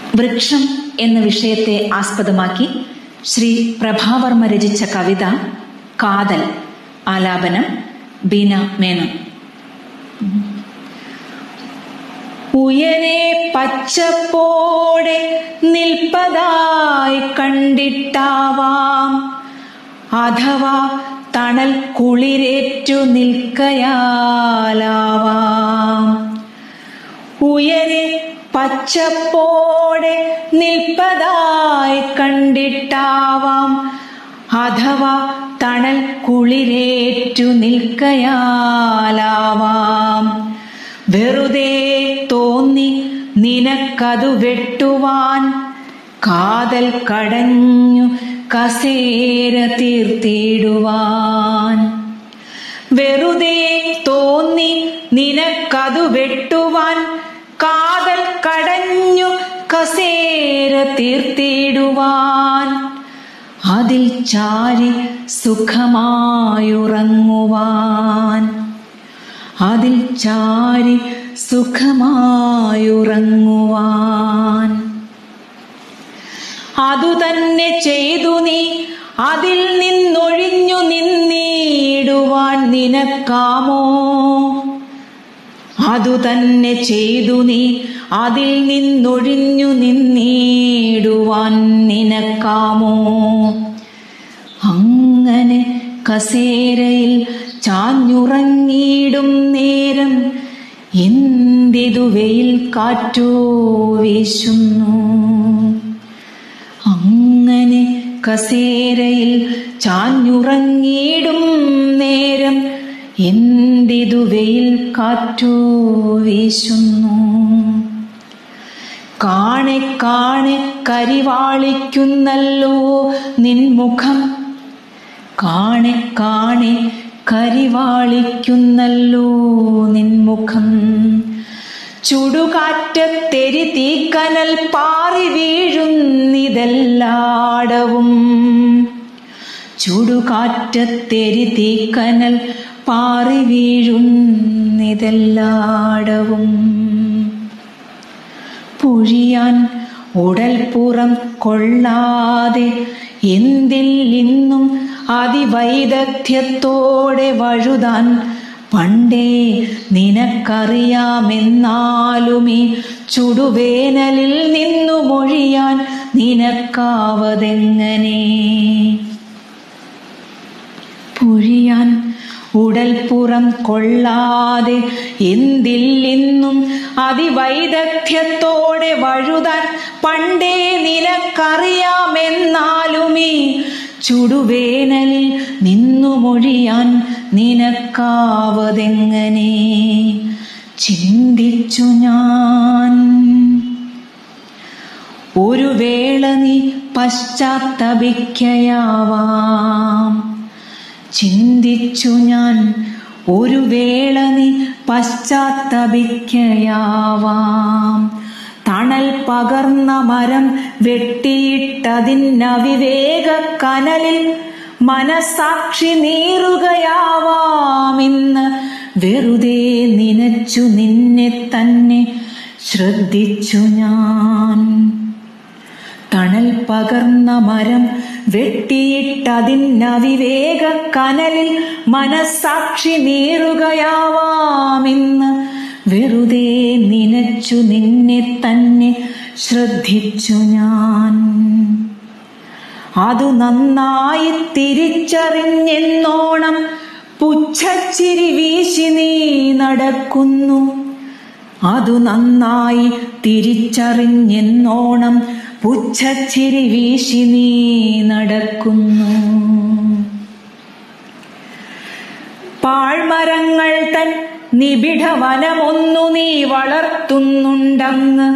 വൃക്ഷം എന്ന വിഷയത്തെ ആസ്പദമാക്കി ശ്രീ പ്രഭാവർമ്മ രചിച്ച കവിത കാതൽ ആലാപനം ബീന മേനോൻ ഉയരെ പച്ചപ്പോടെ നിൽപ്പതായി കണ്ടിട്ടാവാം അഥവാ തണൽ കുളിരേറ്റു നിൽക്കയാലാവാം ഉയരെ പച്ചപ്പോടെ നിൽപ്പതായി കണ്ടിട്ടാവാം അഥവാ തണൽ കുളിരേറ്റു നിൽക്കയാലാവാം വെറുതെ തോന്നി നിനക്കതു വെട്ടുവാൻ കാതൽ കടഞ്ഞു കസേര തീർത്തിടുവാൻ വെറുതെ തോന്നി നിനക്കതു വെട്ടുവാൻ കാതൽ കടഞ്ഞു കസേര തീർത്തിടുവാൻ അതിൽ ചാരി സുഖമായുറങ്ങുവാൻ അതിൽ ചാരി സുഖമായുറങ്ങുവാൻ അതുതന്നെ ചെയ്തു നീ അതിൽ നിന്നൊഴിഞ്ഞു നിന്നിടുവാൻ നിനക്കാമോ അതുതന്നെ ചെയ്തു നീ അതിൽ നിന്നൊഴിഞ്ഞു നിന്നിടുവാൻ നിനക്കാമോ അങ്ങനെ കസേരയിൽ ചാഞ്ഞുറങ്ങിയിടും നേരം എന്തിതു വെയിൽ കാറ്റോ വീശുന്നു അങ്ങനെ കസേരയിൽ ചാഞ്ഞുറങ്ങിയിടും നേരം എന്തിതു വെയിൽ കാറ്റോ വീശുന്നു കാണെ കാണെ കരിവാളിക്കുന്നല്ലോ നിൻമുഖം കാണെ കാണെ കരിവാളിക്കുന്നല്ലോ നിൻമുഖം ചുടുകാറ്റത്തെരി തീക്കനൽ പാറി വീഴുന്നിതെല്ലാടവും ചുടുകാറ്റത്തെരി തീക്കനൽ പാറി വീഴുന്നിതെല്ലാടവും പൊഴിയാൻ ഉടൽപ്പുറം കൊള്ളാതെ എന്തിൽ ഇന്നും അതിവൈദഗ്ധ്യത്തോടെ വഴുതാൻ പണ്ടേ നിനക്കറിയാമെന്നാലുമീ ചുടുവേനലിൽ നിന്നു മൊഴിയാൻ നിനക്കാവതെങ്ങനെ പൊഴിയാൻ ഉടൽപ്പുറം കൊള്ളാതെ എന്തിൽ ഇന്നും അതിവൈദഗ്ധ്യത്തോടെ വഴുതാൻ പണ്ടേ നിനക്കറിയാമെന്നാലുമീ ചുടുവേനലിൽ നിന്നു മൊഴിയാൻ നിനക്കാവതെങ്ങനെ ചിന്തിച്ചു ഞാൻ ഒരു വേള നീ പശ്ചാത്തപിക്കയാവാം ചിന്തിച്ചു ഞാൻ ഒരു വേള നീ പശ്ചാത്തപിക്കയാവാം തണൽ പകർന്ന മരം വെട്ടിയിട്ടതിനവിവേക കനലിൽ മനസാക്ഷി നീറുകയാവാം ഇന്ന് വെറുതെ നിനച്ചു നിന്നെ തന്നെ ശ്രദ്ധിച്ചു ഞാൻ തണൽ പകർന്ന മരം വെട്ടിയിട്ടതിനവിവേക കനലിൽ മനസാക്ഷി നീറുകയാവാമെന്ന് വെറുതെ നിനച്ചു നിന്നെ തന്നെ ശ്രദ്ധിച്ചു ഞാൻ അതു നന്നായി തിരിച്ചറിഞ്ഞെന്നോണം പുച്ഛച്ചിരി വീശി നീ നടക്കുന്നു അതു നന്നായി തിരിച്ചറിഞ്ഞെന്നോണം പുച്ഛച്ചിരി വീശി നീ നടക്കുന്നു പാഴ്മരങ്ങൾ തൻ നിബിഡ വനമൊന്നു നീ വളർത്തുന്നുണ്ടങ്ങ്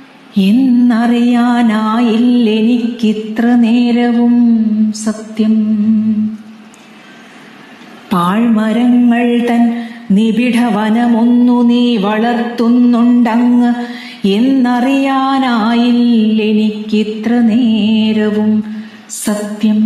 എന്നറിയാനായില്ലെനിക്കിത്ര നേരവും സത്യം പാഴ്മരങ്ങൾ തൻ നിബിഡ വനമൊന്നു നീ വളർത്തുന്നുണ്ടങ്ങ് എന്നറിയാനായില്ലെനിക്കിത്ര നേരവും സത്യം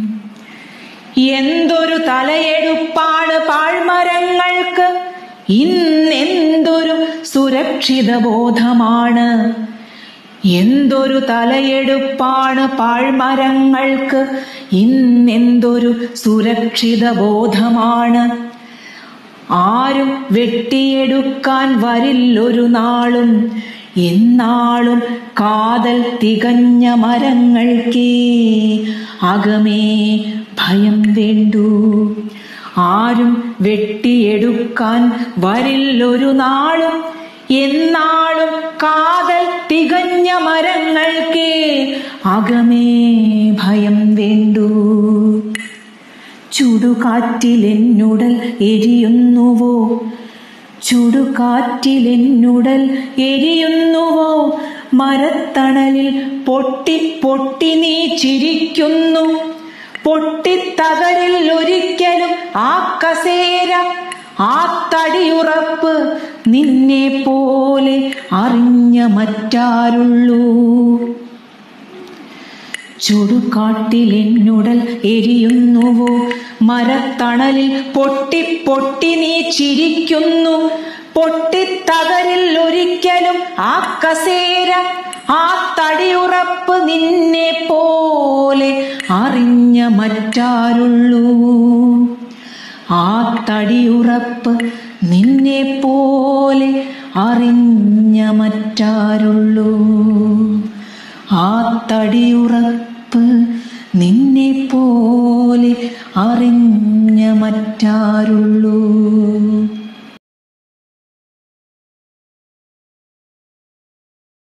എന്തൊരു തലയെടുപ്പാണ് പാഴ്മരങ്ങൾക്ക് ഇന്നെന്തൊരു സുരക്ഷിത ബോധമാണ് എന്തൊരു തലയെടുപ്പാണ് പാഴ്മരങ്ങൾക്ക് ഇന്നെന്തൊരു സുരക്ഷിത ബോധമാണ് ആരും വെട്ടിയെടുക്കാൻ വരില്ലൊരു നാളും എന്നാളും കാതൽ തികഞ്ഞ മരങ്ങൾക്കേ അകമേ ഭയം വേണ്ടൂ ആരും വെട്ടിയെടുക്കാൻ വരില്ലൊരു നാളും എന്നാളും കാതൽ തികഞ്ഞ മരങ്ങൾക്കേ അകമേ ഭയം വേണ്ടൂ ചുടുകാറ്റിലെന്നുടൽ എരിയുന്നുവോ ചുടുകാറ്റിലെന്നുടൽ എരിയുന്നുവോ മരത്തണലിൽ പൊട്ടി പൊട്ടി നീ ചിരിക്കുന്നു പൊട്ടിത്തകരിൽ ഒരിക്കലും ആ കസേര ആ തടിയുറപ്പ് നിന്നെ പോലെ അറിഞ്ഞ മറ്റാരുള്ളൂ ചുടുകാട്ടിലെന്നുടൽ എരിയുന്നുവോ മരത്തണലിൽ പൊട്ടി പൊട്ടി നീ ചിരിക്കുന്നു പൊട്ടിത്തകരിൽ ഒരിക്കലും ആ കസേര ആ തടിയുറപ്പ് നിന്നെ പോലെ അറിഞ്ഞ മറ്റാരുള്ളൂ ആ തടിയുറപ്പ് നിന്നെ പോലെ അറിഞ്ഞ മറ്റാരുള്ളൂ ആ തടിയുറപ്പ് നിന്നെ പോലെ അറിഞ്ഞ